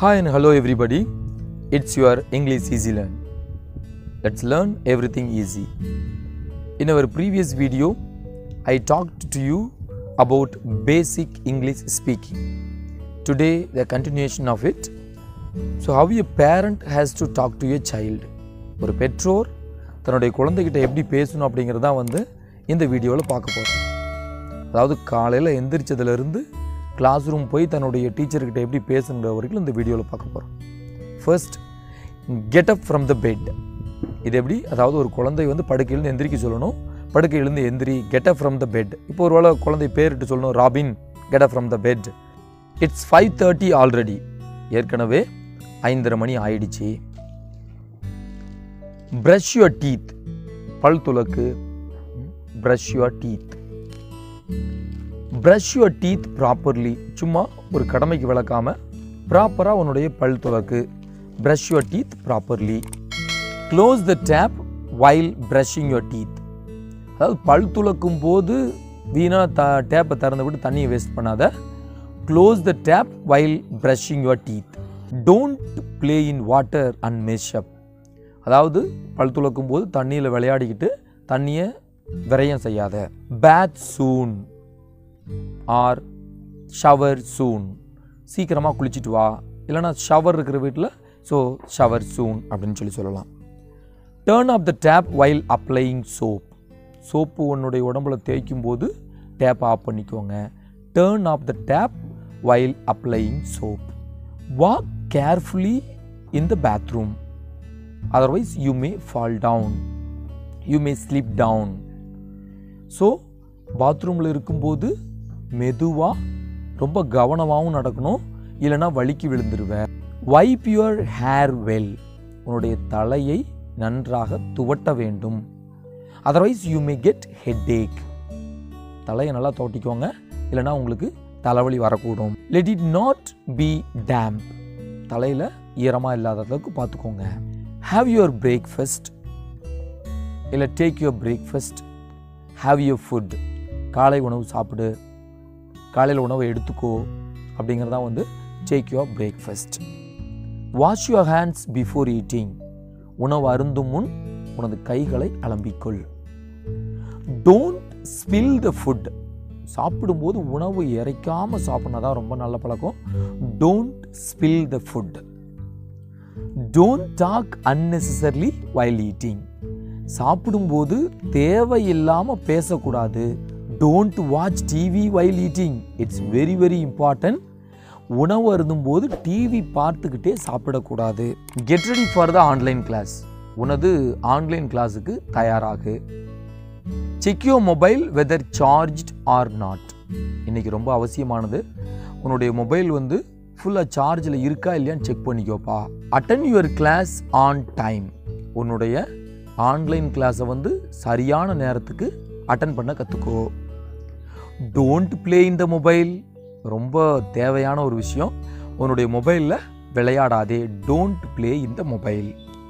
Hi and hello everybody. It's your English Easy Learn. Let's learn everything easy. In our previous video, I talked to you about basic English speaking. Today, the continuation of it. So, how a parent has to talk to a child. ஒரு பெற்றோர் தன்னுடைய குழந்தைகிட்ட எப்படி பேசணும் அப்படிங்கிறது தான் வந்து இந்த வீடியோவில் பார்க்க போகிறோம் அதாவது காலையில் எந்திரிச்சதுலேருந்து கிளாஸ் ரூம் போய் தன்னுடைய டீச்சர்கிட்ட எப்படி பேசுங்கிற வரைக்கும் இந்த வீடியோவில் பார்க்க போகிறோம் first get up from the bed இது எப்படி அதாவது ஒரு குழந்தை வந்து படுக்கையிலேருந்து எந்திரிக்க சொல்லணும் படுக்கையிலேருந்து எந்திரி get up from the bed இப்போ ஒரு வேளை குழந்தை பேரிட்டு சொல்லணும் Robin get up from the bed it's five thirty already ஏற்கனவே ஐந்தரை மணி ஆயிடுச்சு ப்ரஷ் யுவர் டீத் பல் துலக்கு brush your teeth brush your teeth properly சும்மா ஒரு கடமைக்கு விளக்காம ப்ராப்பராக உன்னுடைய பல் துலக்கு brush your teeth properly close the tap while brushing your teeth அதாவது பல் துலக்கும் போது வீணாக த டேப்பை திறந்து விட்டு தண்ணியை வேஸ்ட் பண்ணாத close the tap while brushing your teeth don't play in water and mess up அதாவது பல் துலக்கும் போது தண்ணியில் விளையாடிக்கிட்டு தண்ணியை விரயம் செய்யாத பேத் சூன் ஆர் ஷவர் சூன் சீக்கிரமாக குளிச்சுட்டு வா இல்லைனா ஷவர் இருக்கிற வீட்டில் ஸோ ஷவர் சூன் அப்படின்னு சொல்லி சொல்லலாம் turn off the tap while applying soap soap உன்னுடைய உடம்புல தேய்க்கும் போது டேப் ஆஃப் பண்ணிக்கோங்க turn off the tap while applying soap walk carefully in the bathroom otherwise you may fall down you may slip down so பாத்ரூமில் இருக்கும்போது மெதுவாக ரொம்ப கவனமாகவும் நடக்கணும் இல்லைன்னா வலிக்கு விழுந்துருவேன் வைப் யுவர் ஹேர் வெல் உன்னுடைய தலையை நன்றாக துவட்ட வேண்டும் otherwise you may get headache தலையை நல்லா தோட்டிக்கோங்க இல்லைன்னா உங்களுக்கு தலைவலி வரக்கூடும் let it not be damp தலையில் ஈரமாக இல்லாத அளவுக்கு பார்த்துக்கோங்க ஹாவ் யுவர் பிரேக்ஃபாஸ்ட் இல்லை take your breakfast have your food காலை உணவு சாப்பிடு காலையில் உணவை எடுத்துக்கோ அப்படிங்கிறது தான் வந்து take your breakfast wash your hands before eating உணவு அருந்தும் முன் உனது கைகளை அலம்பிக்கொள் டோன்ட் ஸ்பில் த ஃபுட் சாப்பிடும்போது உணவு இறைக்காம சாப்பிட்னா தான் ரொம்ப நல்ல பழக்கம் don't spill the food don't talk unnecessarily while eating சாப்பிடும்போது தேவையில்லாமல் பேசக்கூடாது don't watch TV while eating it's very very important உணவு அருந்தும்போது டிவி பார்த்துக்கிட்டே சாப்பிடக்கூடாது get ready for the online class உனது ஆன்லைன் கிளாஸுக்கு தயாராகு check your mobile whether charged or not இன்னைக்கு ரொம்ப அவசியமானது உன்னுடைய மொபைல் வந்து ஃபுல்லாக சார்ஜில் இருக்கா இல்லையான்னு செக் பண்ணிக்கோப்பா attend your class on time உன்னுடைய ஆன்லைன் கிளாஸை வந்து சரியான நேரத்துக்கு அட்டன் பண்ண கற்றுக்கோ don't play in the mobile ரொம்ப தேவையான ஒரு விஷயம் உன்னுடைய மொபைலில் விளையாடாதே don't play in the mobile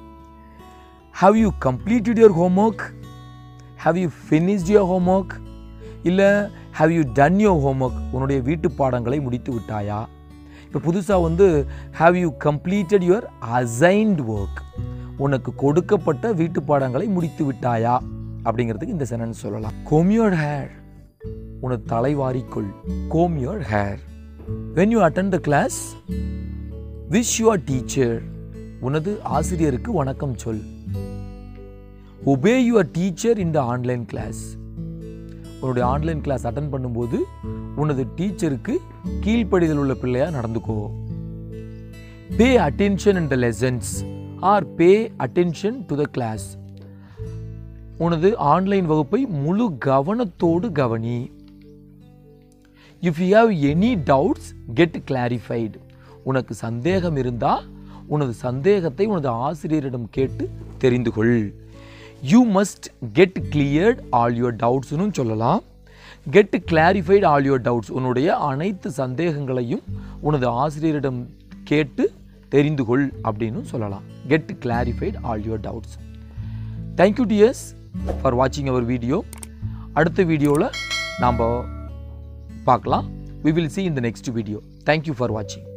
have you completed your homework have you finished your homework இல்லை have you done your homework உன்னுடைய வீட்டு பாடங்களை முடித்து விட்டாயா இப்போ புதுசாக வந்து have you completed your assigned work உனக்கு கொடுக்கப்பட்ட வீட்டு பாடங்களை முடித்து விட்டாயா அப்படிங்கிறதுக்கு இந்த சென்டென்ஸ் சொல்லலாம் கோம் யுவர் ஹேர் உனது தலைவாரிக்குள் comb your hair when you attend the class wish your teacher உனது ஆசிரியருக்கு வணக்கம் சொல் ஒபே யுவர் டீச்சர் இந்த ஆன்லைன் கிளாஸ் உன்னுடைய ஆன்லைன் கிளாஸ் அட்டன் பண்ணும்போது உனது டீச்சருக்கு கீழ்ப்படிதல் உள்ள பிள்ளையா நடந்துக்கோ pay attention in the lessons or pay attention to the class உனது ஆன்லைன் வகுப்பை முழு கவனத்தோடு கவனி if you have any doubts get clarified உனக்கு சந்தேகம் இருந்தால் உனது சந்தேகத்தை உனது ஆசிரியரிடம் கேட்டு தெரிந்து கொள் you must get cleared all your டவுட்ஸ்னு சொல்லலாம் get clarified all your doubts உன்னுடைய அனைத்து சந்தேகங்களையும் உனது ஆசிரியரிடம் கேட்டு தெரிந்து கொள் அப்படின்னு சொல்லலாம் get clarified all your doubts thank you dears for வாட்சிங் அவர் வீடியோ அடுத்த வீடியோவில் நாம் பார்க்கலாம் we will see in the next video thank you for watching